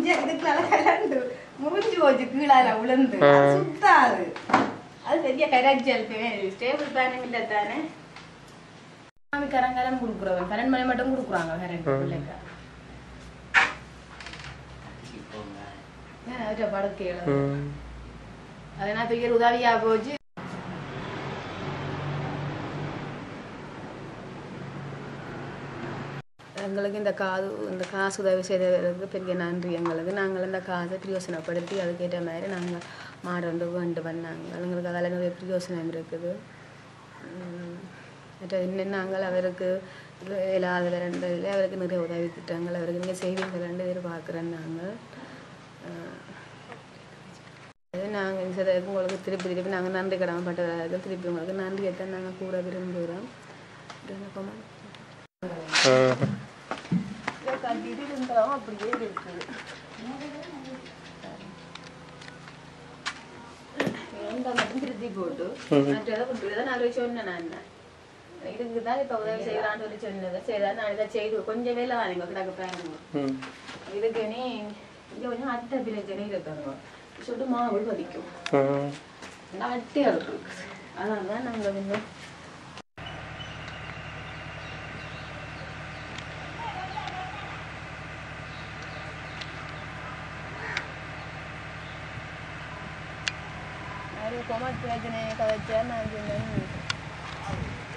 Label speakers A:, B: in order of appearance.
A: இஞ்ச இதுக்குள்ள கலண்டு முறிஞ்சு போச்சு கீழால விழுந்து அது சுத்தாது அது பெரிய கரைச்சல் ஸ்டேபிள் பேனும் இல்லை தானே சாமி கரங்காலம் கொடுக்குறவன் பன்னெண்டு மணி மட்டும் கொடுக்குறாங்க கரண்ட் பிள்ளைங்க ஏன் அவர்கிட்ட படுக்கையில
B: ம்.
A: அதனால் பெரிய உதவியா போச்சு எங்களுக்கு இந்த காது இந்த காசு உதவி செய்தவருக்கு பெரிய நன்றி எங்களுக்கு நாங்கள் இந்த காசை பிரயோசனப்படுத்தி அதுக்கேற்ற மாதிரி நாங்கள் மாடு வந்து வேண்டு வந்தாங்க எங்களுக்கு அதில் நிறைய பிரயோசனம் இருக்குது உம், மற்ற இன்னும் நாங்கள் அவருக்கு இது இல்லாத ரெண்டு இதில் அவருக்கு நிறைய உதவி திட்டங்கள் அவருக்கு நீங்கள் செய்வீங்க ரெண்டு எதிர்பார்க்குறேன் நாங்கள் அஹ், அது நாங்கள் இந்த சதவீதம் உங்களுக்கு திருப்பி திருப்பி நாங்கள் நன்றி கடமைப்பட்டவர்கள் திருப்பி உங்களுக்கு நன்றியை நாங்கள் கூற விரும்புகிறோம் இது என்ன comment?
B: ஆ.
A: இதை கட்டிட்டு இருந்தாலும் அப்படியே இருக்குது இந்த மட்டும் திருத்தி போட்டு மற்றதை விட்டுதான் நான் போய் சொன்னேன் நான் இதுக்கு தான் இப்போ உதவி செய்யலான்னு சொல்லி சொன்னது சரி நான் இதை செய்து கொஞ்சம் வேலை வாங்க கிடக்க பாருங்க
B: ம்.
A: இதுக்கு நீ இங்கே கொஞ்சம் அட்டை பிரச்சனை இருக்காங்க சுட்டு மாவு கொதிக்கும்
B: ம்.
A: இந்த அட்டை இருக்கு அதனால தான் நாங்கள் வந்து நிறைய கொமட் பிரச்சனையை கதைச்சா நான் சொன்னேன்